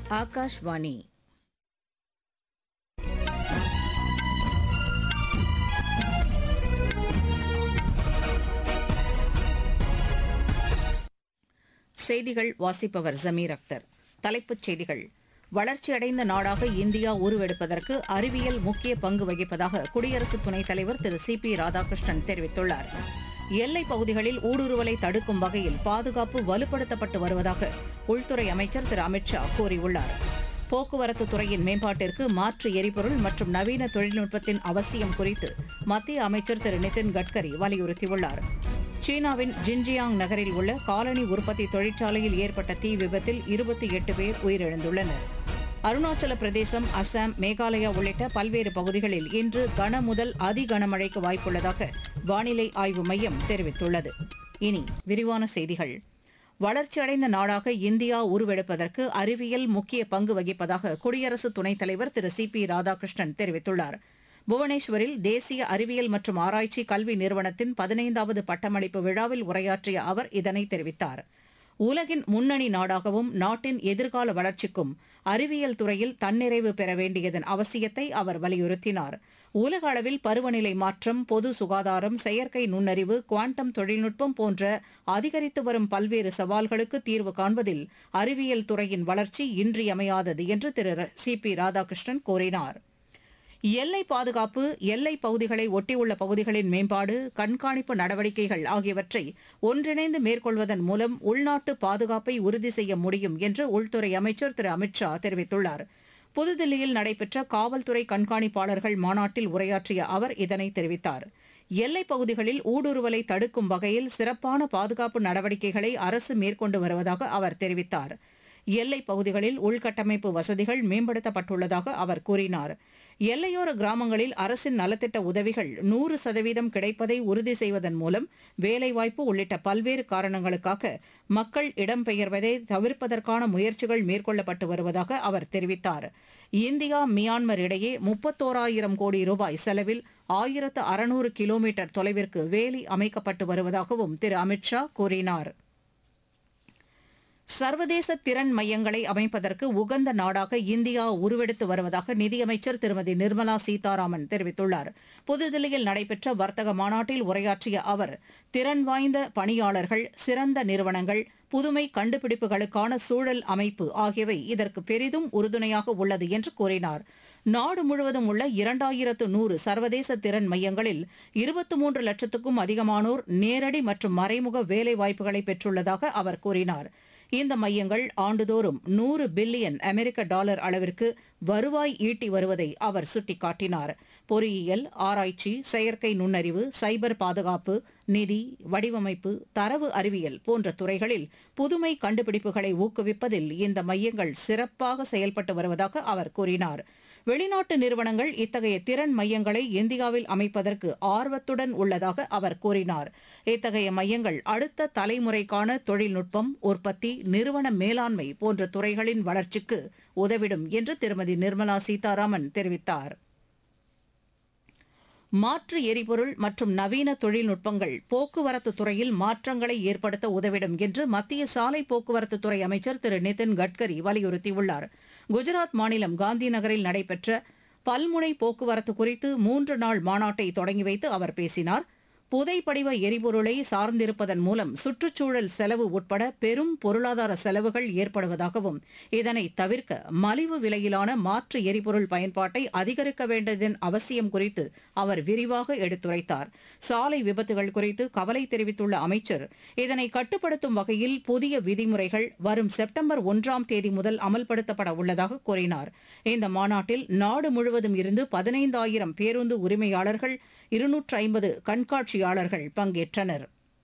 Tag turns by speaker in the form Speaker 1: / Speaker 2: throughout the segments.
Speaker 1: ஆகாஷ்வாணி செய்திகள் வாசிப்பவர் ஜமீர் அக்தர் தலைப்புச் செய்திகள் வளர்ச்சியடைந்த நாடாக இந்தியா உருவெடுப்பதற்கு அறிவியல் முக்கிய பங்கு வகிப்பதாக குடியரசு துணைத் தலைவர் திரு சி பி ராதாகிருஷ்ணன் தெரிவித்துள்ளார் எல்லைப் பகுதிகளில் ஊடுருவலை தடுக்கும் வகையில் பாதுகாப்பு வலுப்படுத்தப்பட்டு வருவதாக உள்துறை அமைச்சர் திரு அமித் ஷா கூறியுள்ளார் போக்குவரத்து துறையின் மேம்பாட்டிற்கு மாற்று எரிபொருள் மற்றும் நவீன தொழில்நுட்பத்தின் அவசியம் குறித்து மத்திய அமைச்சர் திரு நிதின் கட்கரி வலியுறுத்தியுள்ளார் சீனாவின் ஜின்ஜியாங் நகரில் உள்ள காலனி உற்பத்தி தொழிற்சாலையில் ஏற்பட்ட தீ விபத்தில் இருபத்தி எட்டு பேர் உயிரிழந்துள்ளனர் அருணாச்சல பிரதேசம் அசாம் மேகாலயா உள்ளிட்ட பல்வேறு பகுதிகளில் இன்று கன முதல் அதி கனமழைக்கு வாய்ப்புள்ளதாக வானிலை ஆய்வு மையம் தெரிவித்துள்ளது இனி விரிவான செய்திகள் வளர்ச்சியடைந்த நாடாக இந்தியா உருவெடுப்பதற்கு அறிவியல் முக்கிய பங்கு வகிப்பதாக குடியரசு துணைத் தலைவர் திரு சி பி ராதாகிருஷ்ணன் தெரிவித்துள்ளார் புவனேஸ்வரில் தேசிய அறிவியல் மற்றும் ஆராய்ச்சி கல்வி நிறுவனத்தின் பதினைந்தாவது பட்டமளிப்பு விழாவில் உரையாற்றிய அவர் இதனை தெரிவித்தார் உலகின் முன்னணி நாடாகவும் நாட்டின் எதிர்கால வளர்ச்சிக்கும் அறிவியல் துறையில் தன்னிறைவு பெற வேண்டியதன் அவசியத்தை அவர் வலியுறுத்தினார் உலக அளவில் பருவநிலை மாற்றம் பொது சுகாதாரம் செயற்கை நுண்ணறிவு குவாண்டம் தொழில்நுட்பம் போன்ற அதிகரித்து வரும் பல்வேறு சவால்களுக்கு தீர்வு காண்பதில் அறிவியல் துறையின் வளர்ச்சி இன்றியமையாதது என்று திரு சி பி ராதாகிருஷ்ணன் கூறினார் எல்லை பாதுகாப்பு எல்லை பகுதிகளை ஒட்டியுள்ள பகுதிகளின் மேம்பாடு கண்காணிப்பு நடவடிக்கைகள் ஆகியவற்றை ஒன்றிணைந்து மேற்கொள்வதன் மூலம் உள்நாட்டு பாதுகாப்பை உறுதி செய்ய முடியும் என்று உள்துறை அமைச்சர் திரு அமித் ஷா தெரிவித்துள்ளார் புதுதில்லியில் நடைபெற்ற காவல்துறை கண்காணிப்பாளர்கள் மாநாட்டில் உரையாற்றிய அவர் இதனை தெரிவித்தார் எல்லைப் பகுதிகளில் ஊடுருவலை தடுக்கும் வகையில் சிறப்பான பாதுகாப்பு நடவடிக்கைகளை அரசு மேற்கொண்டு வருவதாக அவர் தெரிவித்தார் எல்லைப் பகுதிகளில் உள்கட்டமைப்பு வசதிகள் மேம்படுத்தப்பட்டுள்ளதாக அவர் கூறினார் எல்லையோர கிராமங்களில் அரசின் நலத்திட்ட உதவிகள் நூறு சதவீதம் கிடைப்பதை உறுதி செய்வதன் மூலம் வேலைவாய்ப்பு உள்ளிட்ட பல்வேறு காரணங்களுக்காக மக்கள் இடம்பெயர்வதை தவிர்ப்பதற்கான முயற்சிகள் மேற்கொள்ளப்பட்டு வருவதாக அவர் தெரிவித்தார் இந்தியா மியான்மர் இடையே முப்பத்தோராயிரம் கோடி ரூபாய் செலவில் ஆயிரத்து அறுநூறு கிலோமீட்டர் தொலைவிற்கு வேலி அமைக்கப்பட்டு வருவதாகவும் திரு அமித் ஷா கூறினார் சர்வதேச திறன் மையங்களை அமைப்பதற்கு உகந்த நாடாக இந்தியா உருவெடுத்து வருவதாக நிதியமைச்சர் திருமதி நிர்மலா சீதாராமன் தெரிவித்துள்ளார் புதுதில்லியில் நடைபெற்ற வர்த்தக மாநாட்டில் உரையாற்றிய அவர் திறன் வாய்ந்த பணியாளர்கள் சிறந்த நிறுவனங்கள் புதுமை கண்டுபிடிப்புகளுக்கான சூழல் அமைப்பு ஆகியவை இதற்கு பெரிதும் உறுதுணையாக உள்ளது என்று கூறினார் நாடு முழுவதும் உள்ள இரண்டாயிரத்து நூறு சர்வதேச திறன் மையங்களில் இருபத்தி மூன்று லட்சத்துக்கும் அதிகமானோர் நேரடி மற்றும் மறைமுக வேலைவாய்ப்புகளை பெற்றுள்ளதாக அவர் கூறினார் இந்த மையங்கள் ஆண்டுதோறும் நூறு பில்லியன் அமெரிக்க டாலர் அளவிற்கு வருவாய் ஈட்டி வருவதை அவர் சுட்டிக்காட்டினார் பொறியியல் ஆராய்ச்சி செயற்கை நுண்ணறிவு சைபர் பாதுகாப்பு நிதி வடிவமைப்பு தரவு அறிவியல் போன்ற துறைகளில் புதுமை கண்டுபிடிப்புகளை ஊக்குவிப்பதில் இந்த மையங்கள் சிறப்பாக செயல்பட்டு வருவதாக அவர் கூறினார் வெளிநாட்டு நிறுவனங்கள் இத்தகைய திறன் மையங்களை இந்தியாவில் அமைப்பதற்கு ஆர்வத்துடன் உள்ளதாக அவர் கூறினார் இத்தகைய மையங்கள் அடுத்த தலைமுறைக்கான தொழில்நுட்பம் உற்பத்தி நிறுவன மேலாண்மை போன்ற துறைகளின் வளர்ச்சிக்கு உதவிடும் என்று திருமதி நிர்மலா சீதாராமன் தெரிவித்தார் மாற்று எரிபொருள் மற்றும் நவீன தொழில்நுட்பங்கள் போக்குவரத்து துறையில் மாற்றங்களை ஏற்படுத்த உதவிடும் என்று மத்திய சாலை போக்குவரத்து துறை அமைச்சர் திரு நிதின் கட்கரி வலியுறுத்தியுள்ளார் குஜராத் மாநிலம் காந்தி நகரில் நடைபெற்ற பல்முனை போக்குவரத்து குறித்து மூன்று நாள் மாநாட்டை தொடங்கி வைத்து அவர் பேசினார் புதைப்படிவ எரிபொருளை சார்ந்திருப்பதன் மூலம் சுற்றுச்சூழல் செலவு உட்பட பெரும் பொருளாதார செலவுகள் ஏற்படுவதாகவும் இதனை தவிர்க்க மலிவு விலையிலான மாற்று எரிபொருள் பயன்பாட்டை அதிகரிக்க வேண்டியதன் அவசியம் குறித்து அவர் விரிவாக எடுத்துரைத்தார் சாலை விபத்துகள் குறித்து கவலை தெரிவித்துள்ள அமைச்சர் இதனை கட்டுப்படுத்தும் வகையில் புதிய விதிமுறைகள் வரும் செப்டம்பர் ஒன்றாம் தேதி முதல் அமல்படுத்தப்பட உள்ளதாக கூறினார் இந்த மாநாட்டில் நாடு முழுவதும் இருந்து பதினைந்தாயிரம் பேருந்து உரிமையாளர்கள் இருநூற்று ஐம்பது கண்காட்சியாளர்கள் பங்கேற்றனர்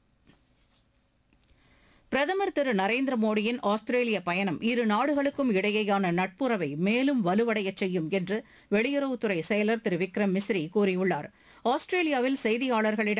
Speaker 1: பிரதமர் திரு நரேந்திர மோடியின் ஆஸ்திரேலிய பயணம் இரு நாடுகளுக்கும் இடையேயான நட்புறவை மேலும் வலுவடையச் செய்யும் என்று வெளியுறவுத்துறை செயலர் திரு விக்ரம் மிஸ்ரி கூறியுள்ளார் ஆஸ்திரேலியாவில் செய்தியாளர்களிடம்